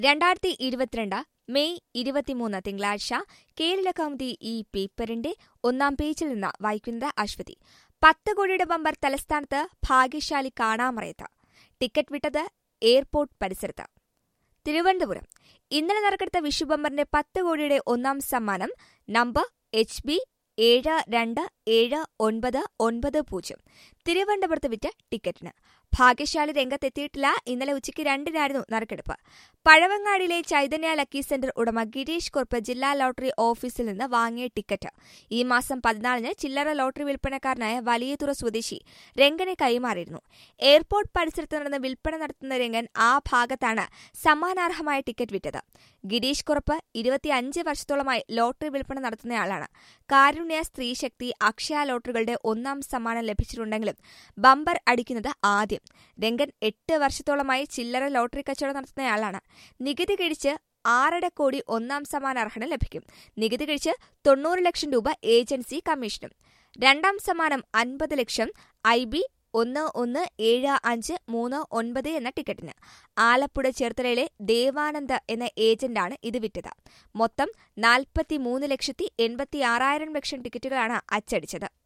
രണ്ടായിരത്തി ഇരുപത്തിരണ്ട് മെയ് ഇരുപത്തിമൂന്ന് തിങ്കളാഴ്ച കേരള കൗമുദി ഈ പേപ്പറിന്റെ ഒന്നാം പേജിൽ നിന്ന് വായിക്കുന്നത് അശ്വതി പത്ത് കോടിയുടെ ബമ്പർ തലസ്ഥാനത്ത് ഭാഗ്യശാലി കാണാമറയത്ത് ടിക്കറ്റ് വിട്ടത് എയർപോർട്ട് പരിസരത്ത് തിരുവനന്തപുരം ഇന്നലെ നറുക്കെടുത്ത വിഷു ബമ്പറിന്റെ പത്ത് കോടിയുടെ ഒന്നാം സമ്മാനം നമ്പർ എച്ച് ബി ഏഴ് രണ്ട് ഏഴ് ഒൻപത് ഒൻപത് പൂജ്യം തിരുവനന്തപുരത്ത് വിറ്റ ടിക്കറ്റിന് ഭാഗ്യശാലി രംഗത്തെത്തിയിട്ടില്ല ഇന്നലെ ഉച്ചയ്ക്ക് രണ്ടിനായിരുന്നു നറുക്കെടുപ്പ് പഴവങ്ങാടിയിലെ ചൈതന്യ ലക്കി സെന്റർ ഉടമ ഗിരീഷ് കുറുപ്പ് ജില്ലാ ലോട്ടറി ഓഫീസിൽ നിന്ന് വാങ്ങിയ ടിക്കറ്റ് ഈ മാസം പതിനാലിന് ചില്ലറ ലോട്ടറി വിൽപ്പനക്കാരനായ വലിയതുറ സ്വദേശി രംഗനെ കൈമാറിയിരുന്നു എയർപോർട്ട് പരിസരത്ത് നടന്ന് വിൽപ്പന നടത്തുന്ന രംഗൻ ആ ഭാഗത്താണ് സമ്മാനാർഹമായ ടിക്കറ്റ് വിറ്റത് ഗിരീഷ് കുറുപ്പ് ഇരുപത്തിയഞ്ച് വർഷത്തോളമായി ലോട്ടറി വിൽപ്പന നടത്തുന്നയാളാണ് കാരുണ്യ സ്ത്രീശക്തി അക്ഷയ ലോട്ടറികളുടെ ഒന്നാം സമ്മാനം ലഭിച്ചിട്ടുണ്ടെങ്കിലും ബമ്പർ അടിക്കുന്നത് ആദ്യം രംഗൻ എട്ട് വർഷത്തോളമായി ചില്ലറ ലോട്ടറി കച്ചവടം നടത്തുന്നയാളാണ് നികുതി കിഴിച്ച് ആറര കോടി ഒന്നാം സമ്മാനാർഹന് ലഭിക്കും നികുതി കഴിച്ച് തൊണ്ണൂറ് ലക്ഷം രൂപ ഏജൻസി കമ്മീഷനും രണ്ടാം സമ്മാനം അൻപത് ലക്ഷം ഐ ബി ഒന്ന് ഒന്ന് ഏഴ് അഞ്ച് മൂന്ന് ഒൻപത് എന്ന ടിക്കറ്റിന് ആലപ്പുഴ ചേർത്തലയിലെ ദേവാനന്ദ് എന്ന ഏജന്റാണ് ഇത് വിറ്റത് മൊത്തം നാൽപ്പത്തിമൂന്ന് ലക്ഷത്തി എൺപത്തി ആറായിരം ലക്ഷം ടിക്കറ്റുകളാണ് അച്ചടിച്ചത്